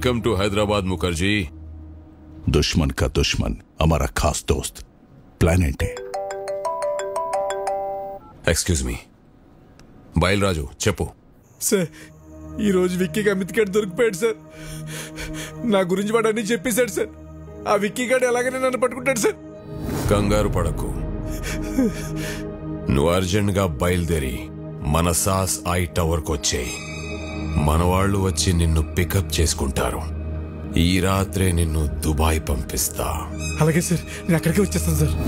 Welcome to Hyderabad Mukherjee दुश्मन का दुश्मन हमारा खास दोस्त ప్లాన్ ఏంటి ఎక్స్క్యూజ్ మీ బయలురాజు చెప్పు సార్ ఈ రోజు విక్కీకి అమిత్ గడ్ దొరికిపోయాడు సార్ నా గురించి వాడు అన్ని చెప్పేశాడు సార్ ఆ విక్కీ గడ్ ఎలాగైనా నన్ను పట్టుకుంటాడు సార్ కంగారు పడకు నువ్వు అర్జెంట్గా బయలుదేరి మన సాస్ ఐ టవర్కి వచ్చేయి మన వాళ్ళు వచ్చి నిన్ను పికప్ చేసుకుంటారు ఈ రాత్రే నిన్ను దుబాయ్ పంపిస్తా అలాగే సార్ నేను అక్కడికే వచ్చేస్తాను సార్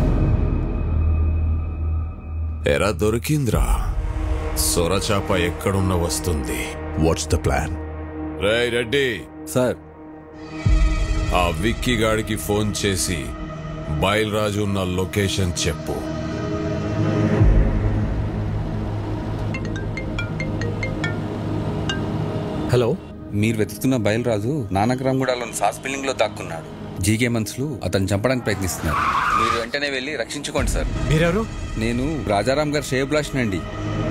ఎరా దొరికిందిరా సొరచాప ఎక్కడున్న వస్తుంది వాట్స్ ద ప్లాన్ రే రెడ్డి సార్ ఆ విక్కీ గాడికి ఫోన్ చేసి బయలురాజు ఉన్న లొకేషన్ చెప్పు హలో మీరు వెతుకుతున్న బయలురాజు నానక్రామ్గూడలోని సాస్ బిల్డింగ్ లో దాక్కున్నాడు జీకే మనుషులు అతను చంపడానికి ప్రయత్నిస్తున్నారు మీరు వెంటనే వెళ్ళి రక్షించుకోండి సార్ మీరెవరు నేను రాజారాం గారు షేబ్లాష్ అండి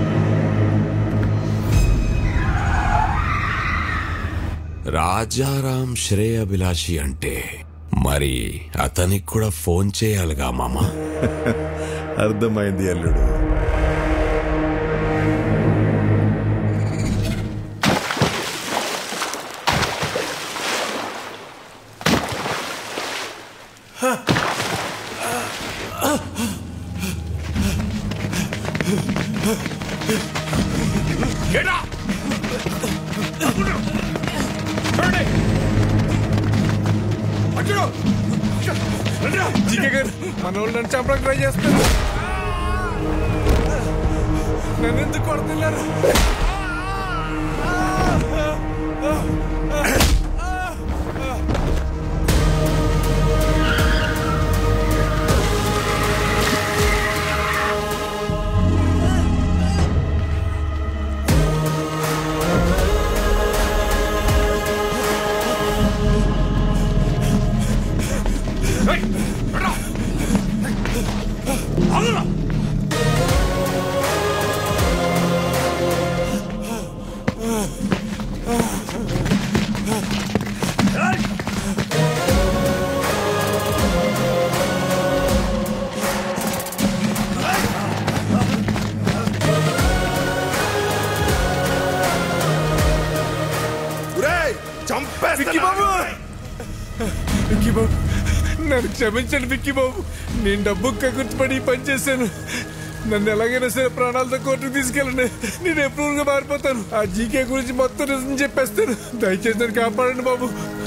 రాజారాం శ్రేయభిలాషి అంటే మరి అతనికి కూడా ఫోన్ చేయాలిగా మామా అర్థమైంది అల్లుడు జీకే గారు మన వాళ్ళు నన్ను చంపడానికి ట్రై చేస్తారు నన్ను ఎందుకు కొడుతున్నారు విక్కీ బాబు విక్కీ బాబు నన్ను క్షమించండి విక్కీ బాబు నేను డబ్బు కగుర్తుపడి ఈ పని చేశాను నన్ను ఎలాగైనా సరే ప్రాణాలతో కోర్టుకు తీసుకెళ్ళండి నేను ఎప్పుడు మారిపోతాను ఆ జీకే గురించి మొత్తం నిజం చెప్పేస్తాను దయచేసి నన్ను కాపాడండి బాబు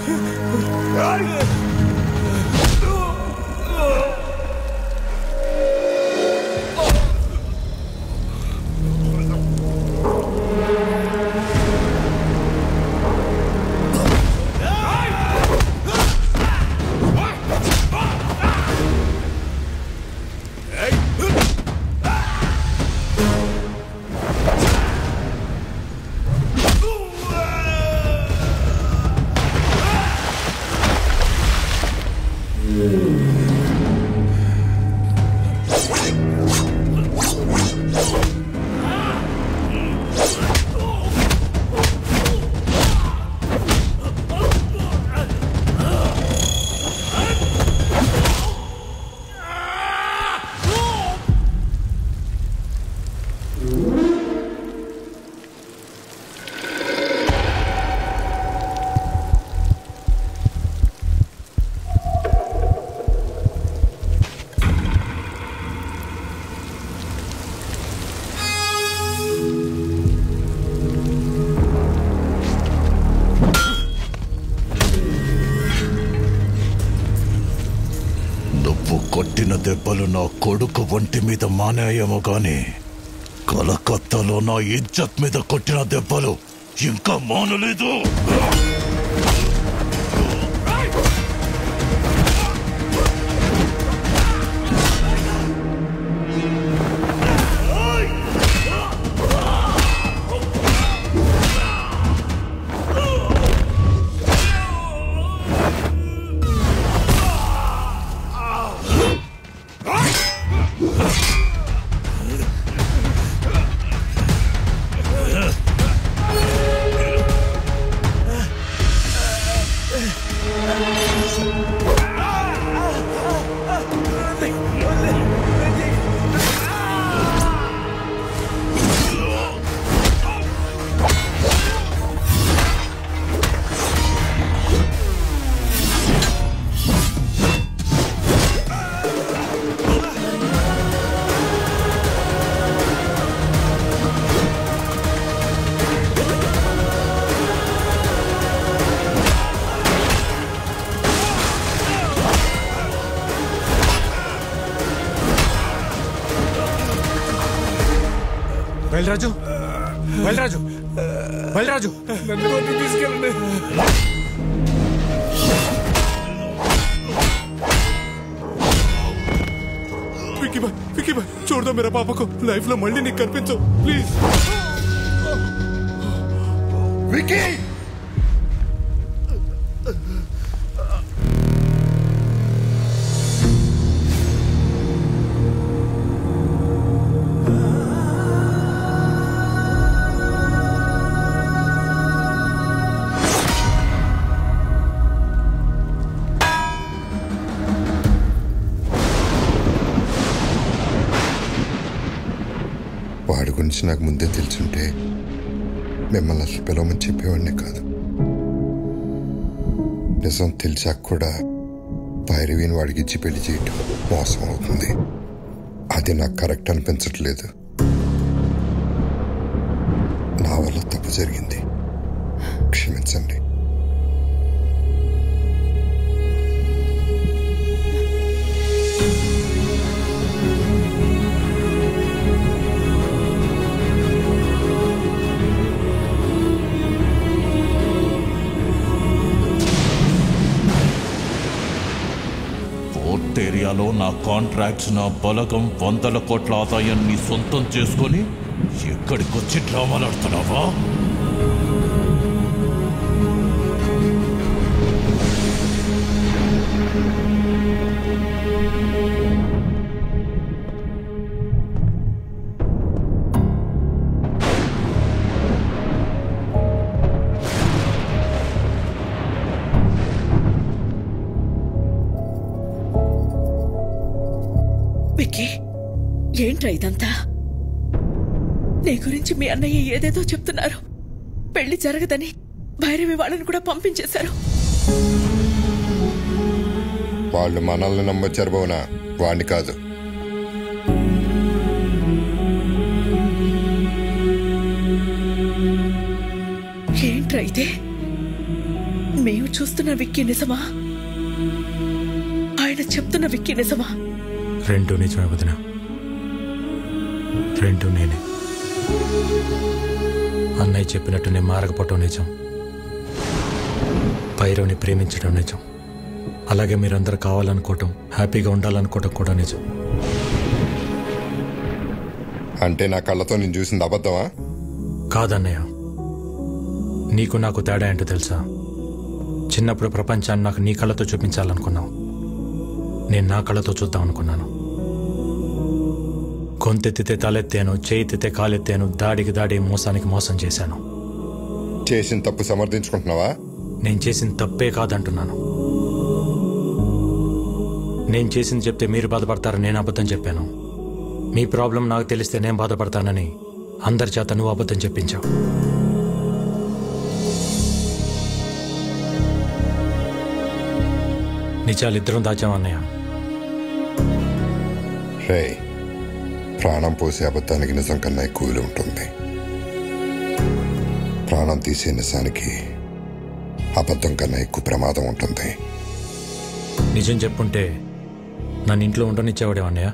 నువ్వు కొట్టిన దెబ్బలు నా కొడుకు ఒంటి మీద మానేయేమో గాని కలకత్తాలో నా ఇజ్జత్ మీద కొట్టిన దెబ్బలు ఇంకా మానలేదు బయలురాజు బయలురాజు బయలురాజు నన్ను కోర్టుకు తీసుకెళ్ళండి విక్కీ బాయ్ విక్కీ బాయ్ చూడదా మేరా పాపకు లైఫ్ లో మళ్ళీ నీకు కనిపించవు ప్లీజ్ వికీ వాడి గురించి నాకు ముందే తెలుసుంటే మిమ్మల్ని అసలు పిలవమని చెప్పేవాడినే కాదు నిజం తెలిసాక కూడా భైరవిని వాడికి ఇచ్చి పెళ్లి చేయటం మోసం అవుతుంది అది నాకు కరెక్ట్ అనిపించట్లేదు నా వల్ల తప్పు జరిగింది క్షమించండి పోర్ట్ ఏరియాలో నా కాంట్రాక్ట్స్ నా బలగం వందల కోట్ల ఆదాయాన్ని సొంతం చేసుకొని ఎక్కడికొచ్చి డ్రామాలు ఆడుతున్నావా విక్కీ ఏంట్రా ఇదంతా నీ గురించి మీ అన్నయ్య ఏదేదో చెప్తున్నారు పెళ్లి జరగదని భైరవి వాళ్ళని కూడా పంపించేశారు వాళ్ళు మనల్ని నమ్మొచ్చారు భవన వాడిని కాదు ఏంట్రా ఇదే మేము చూస్తున్న విక్కీ నిజమా ఆయన చెప్తున్న విక్కీ నిజమా రెండు నిజమే వదిన రెండు నేనే అన్నయ్య చెప్పినట్టు నేను మారకపోవటం నిజం భైరవ్ని ప్రేమించడం నిజం అలాగే మీరందరూ కావాలనుకోవటం హ్యాపీగా ఉండాలనుకోవటం కూడా నిజం అంటే నా కళ్ళతో నేను చూసింది అబద్ధమా కాదన్నయ్య నీకు నాకు తేడా ఏంటో తెలుసా చిన్నప్పుడు ప్రపంచాన్ని నాకు నీ కళ్ళతో చూపించాలనుకున్నావు నేను నా కళ్ళతో చూద్దాం అనుకున్నాను గొంతెత్తితే తలెత్తాను చేయితే కాలెత్తాను దాడికి దాడి మోసానికి మోసం చేశాను చేసిన తప్పు సమర్థించుకుంటున్నావా నేను చేసిన తప్పే కాదంటున్నాను నేను చేసింది చెప్తే మీరు బాధపడతారని నేను అబద్ధం చెప్పాను మీ ప్రాబ్లం నాకు తెలిస్తే నేను బాధపడతానని అందరి చేత నువ్వు అబద్ధం చెప్పించావు నిజాలు ఇద్దరం దాచాం అన్నయ్య రే ప్రాణం పోసే అబద్ధానికి నిజం కన్నా ఎక్కువ విలువ ఉంటుంది ప్రాణం తీసే నిజానికి అబద్ధం కన్నా ఎక్కువ ప్రమాదం ఉంటుంది నిజం చెప్పుంటే నన్ను ఇంట్లో ఉండనిచ్చేవాడే అన్నయ్య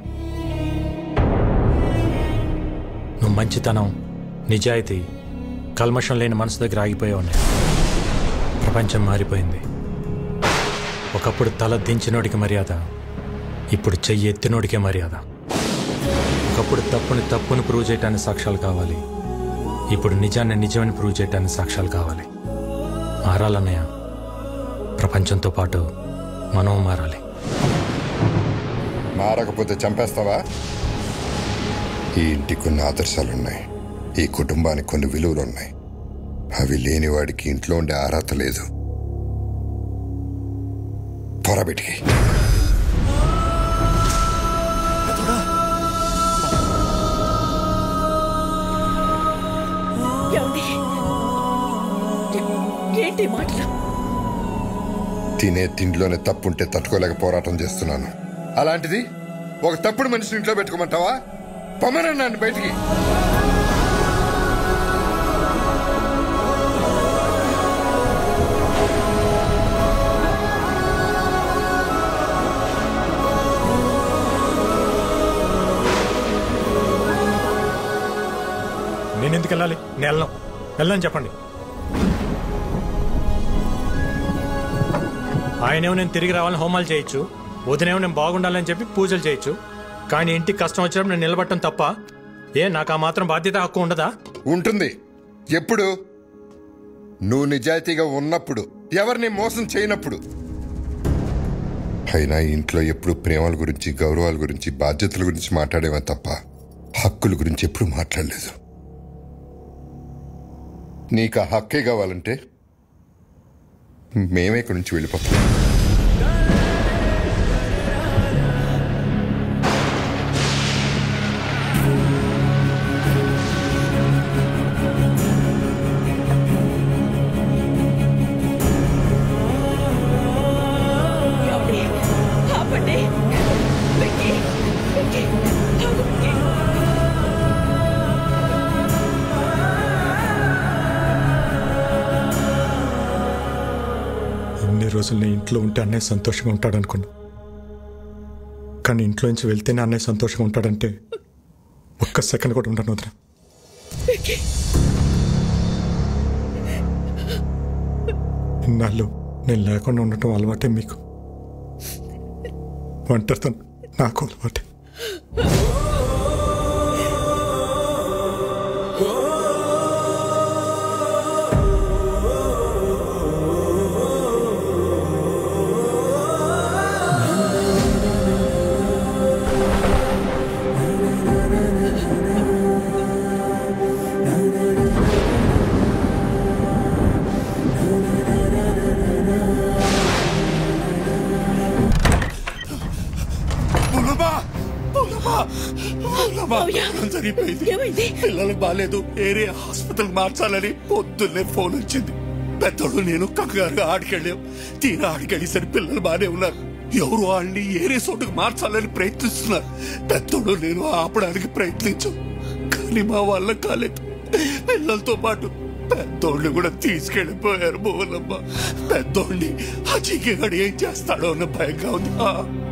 నువ్వు మంచితనం నిజాయితీ కల్మషం లేని మనసు దగ్గర ఆగిపోయావు అన్నయ్య ప్రపంచం మారిపోయింది ఒకప్పుడు తల దించినోడికి మర్యాద ఇప్పుడు చెయ్యి ఎత్తినోడికే మర్యాద ఒకప్పుడు తప్పుని తప్పుని ప్రూవ్ చేయడానికి సాక్ష్యాలు కావాలి ఇప్పుడు నిజాన్ని నిజమని ప్రూవ్ చేయడానికి సాక్ష్యాలు కావాలి మారాలన్నయ్య ప్రపంచంతో పాటు మనం మారాలి మారకపోతే చంపేస్తావా ఈ ఇంటికి కొన్ని ఆదర్శాలున్నాయి ఈ కుటుంబానికి కొన్ని విలువలున్నాయి అవి లేని వాడికి ఇంట్లో ఉండే అర్హత లేదు పొరబెటికి ఏమండి ఏ- ఏంటి ఈ మాటలు తినే తిండిలోనే తప్పుంటే తట్టుకోలేక పోరాటం చేస్తున్నాను అలాంటిది ఒక తప్పుడు మనిషిని ఇంట్లో పెట్టుకోమంటావా పొమ్మనన్నాను బయటికి నేను ఎందుకు వెళ్ళాలి నేను వెళ్ళను వెళ్ళని చెప్పండి ఆయనేమో నేను తిరిగి రావాలని హోమాలు చేయొచ్చు వదినేమో నేను బాగుండాలని చెప్పి పూజలు చేయొచ్చు కానీ ఇంటికి కష్టం వచ్చినప్పుడు నేను నిలబడటం తప్ప ఏ నాకు ఆ మాత్రం బాధ్యత హక్కు ఉండదా ఉంటుంది ఎప్పుడు నువ్వు నిజాయితీగా ఉన్నప్పుడు ఎవరిని మోసం చేయనప్పుడు అయినా ఇంట్లో ఎప్పుడు ప్రేమల గురించి గౌరవాల గురించి బాధ్యతల గురించి మాట్లాడేవా తప్ప హక్కుల గురించి ఎప్పుడు మాట్లాడలేదు నీకు ఆ హక్కే కావాలంటే మేమే ఇక్కడి నుంచి వెళ్ళిపోతాం ఆపండి. ఆపండి. వెక్కి, వెక్కి, ఆగు వెక్కి. ఇన్ని రోజులు నేను ఇంట్లో ఉంటే అన్నయ్య సంతోషంగా ఉంటాడు అనుకున్నా కానీ ఇంట్లో నుంచి వెళ్తేనే అన్నయ్య సంతోషంగా ఉంటాడంటే ఒక్క సెకండ్ కూడా ఉండను వదిన వెక్కి, ఇన్నాళ్ళు నేను లేకుండా ఉండటం అలవాటే మీకు ఒంటరితనం నాకు అలవాటే పులమా పులమా పులమా మావయ్య. జరిగిపోయింది ఏమైంది? పిల్లలకు బాగాలేదు ఏరే హాస్పిటల్ మార్చాలని పొద్దున్నే ఫోన్ వచ్చింది పెద్దోడు నేను కంగారుగా ఆడికెళ్ళాం తీరా ఆడికెళ్ళేసరి పిల్లలు బాగానే ఉన్నారు ఎవరు వాళ్ళని ఏరే చోటుకు మార్చాలని ప్రయత్నిస్తున్నారు పెద్దోడు నేను ఆపడానికి ప్రయత్నించాం కానీ మా వల్ల కాలేదు పిల్లలతో పాటు పెద్దోడిని కూడా తీసుకెళ్లిపోయారు మూలమ్మ పెద్దోడిని ఆ చీకగాడు ఏం చేస్తాడో అన్న భయంగా ఉంది ఆ